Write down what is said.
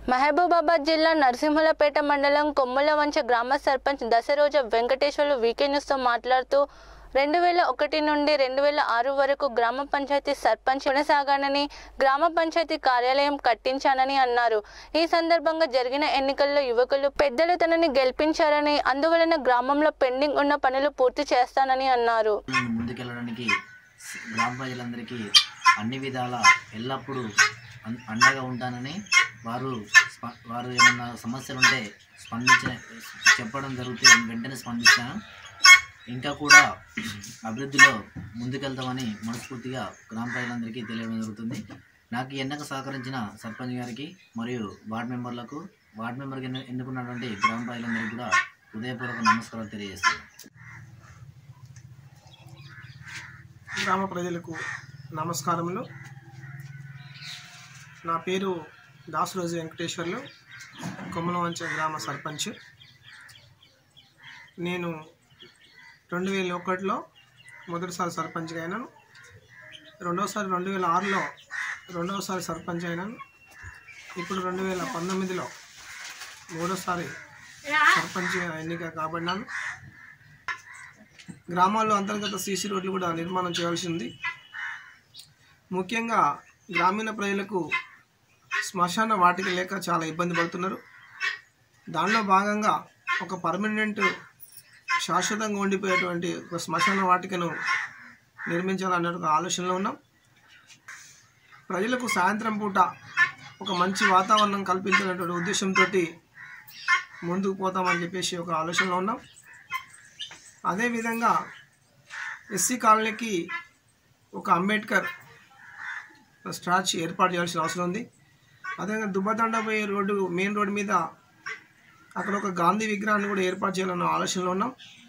మహబూబాబాద్ జిల్లా నరసింహులపేట మండలం కొమ్ములవంచ గ్రామ సర్పంచ్ దశరోజ వెంకటేశ్వర్లు వీకే న్యూస్తో మాట్లాడుతూ రెండు వేల ఒకటి నుండి రెండు వేల ఆరు వరకు గ్రామ పంచాయతీ సర్పంచ్ కొనసాగానని గ్రామ పంచాయతీ కార్యాలయం కట్టించానని అన్నారు ఈ సందర్భంగా జరిగిన ఎన్నికల్లో యువకులు పెద్దలు తనని గెలిపించారని అందువలన గ్రామంలో పెండింగ్ ఉన్న పనులు పూర్తి చేస్తానని అన్నారు నేను ముందుకెళ్ళడానికి స- గ్రామ ప్రజలందరికీ అన్ని విధాల ఎల్లప్పుడూ అన్- అండగా ఉంటానని వారు స్ప- వారు ఏమన్నా సమస్యలు ఉంటే స్పందించిన చెప్పడం జరిగితే వెంటనే స్పందిస్తాను ఇంకా కూడా అభివృద్ధిలో ముందుకెళ్తామని మనస్ఫూర్తిగా గ్రామ ప్రజలందరికీ తెలియడం జరుగుతుంది నాకు ఈ ఎన్నిక సహకరించిన సర్పంచ్ గారికి మరియు వార్డు మెంబర్లకు వార్డు మెంబర్కి ఎన్ను- ఎన్నుకున్నటువంటి గ్రామ ప్రజలందరికీ కూడా హృదయపూర్వక నమస్కారాలు తెలియజేస్తున్నాను గ్రామ ప్రజలకు నమస్కారములు నా పేరు దాసరోజు వెంకటేశ్వర్లు కొమ్మలవంచ గ్రామ సర్పంచ్ నేను రెండు వేల ఒకటిలో మొదటిసారి సర్పంచ్గా అయినాను రెండవసారి రెండు వేల ఆరులో రెండవసారి సర్పంచ్ అయినాను ఇప్పుడు రెండు వేల పంతొమ్మిదిలో మూడోసారి సర్పంచ్ ఎన్నిక కాబడినాను గ్రామాల్లో అంతర్గత సీసీ రోడ్లు కూడా నిర్మాణం చేయాల్సి ఉంది ముఖ్యంగా గ్రామీణ ప్రజలకు శ్మశాన వాటిక లేక చాలా ఇబ్బంది పడుతున్నారు దానిలో భాగంగా ఒక పర్మనెంట్ శాశ్వతంగా ఉండిపోయేటువంటి ఒక శ్మశాన వాటికను నిర్మించాలనే ఒక ఆలోచనలో ఉన్నాం ప్రజలకు సాయంత్రం పూట ఒక మంచి వాతావరణం కల్పించినటువంటి ఉద్దేశంతో ముందుకు పోతామని చెప్పేసి ఒక ఆలోచనలో ఉన్నాం అదేవిధంగా ఎస్సీ కాలనీకి ఒక అంబేద్కర్ స్టాచ్యూ ఏర్పాటు చేయాల్సిన అవసరం ఉంది అదేవిధంగా దుబ్బదండ పోయే రోడ్డు మెయిన్ రోడ్డు మీద అక్కడ ఒక గాంధీ విగ్రహాన్ని కూడా ఏర్పాటు చేయాలన్న ఆలోచనలో ఉన్నాం